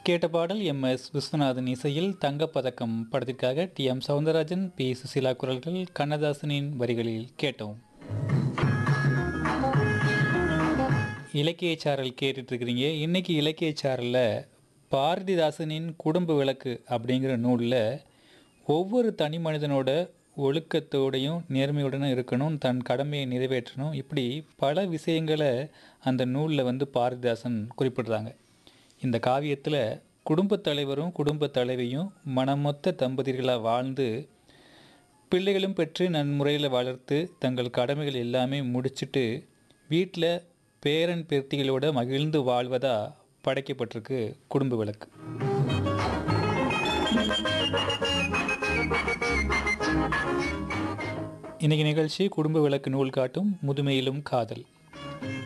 கேட்ட பாடல் M S Viswanathan இசையில் தங்கப்பதக்கம் படத்திற்காக T M Soundararajan P Susheela குரல்கள் கண்ணதாசனின் வரிகளில் கேட்டோம் இலக்கிய சாரல் கேட்டுட்டு இருக்கிறீங்க இன்னைக்கு இலக்கிய சாரலில் பாரதிதாசனின் குடும்ப விளக்கு அப்படிங்கிற நூலில் ஒவ்வொரு தனி மனிதனோட ஒழுக்கத்தோடையும் நேர்மையுடனும் இருக்கணும் தன் கடமையை நிறைவேற்றணும் இப்படி பல விஷயங்களை அந்த நூலில் வந்து பாரதிதாசன் குறிப்பிடுறாங்க இந்த காவியத்தில் குடும்பத் தலைவரும் குடும்பத் தலைவியும் மனமொத்த தம்பதிகளாக வாழ்ந்து பிள்ளைகளும் பெற்று நன்முறையில் வளர்த்து தங்கள் கடமைகள் எல்லாமே முடிச்சிட்டு வீட்டில் பேரன் பேத்திகளோட மகிழ்ந்து வாழ்வதா படைக்கப்பட்டிருக்கு குடும்ப விளக்கு இன்னைக்கு நிகழ்ச்சி குடும்ப விளக்கு நூல் காட்டும் முதுமையிலும் காதல்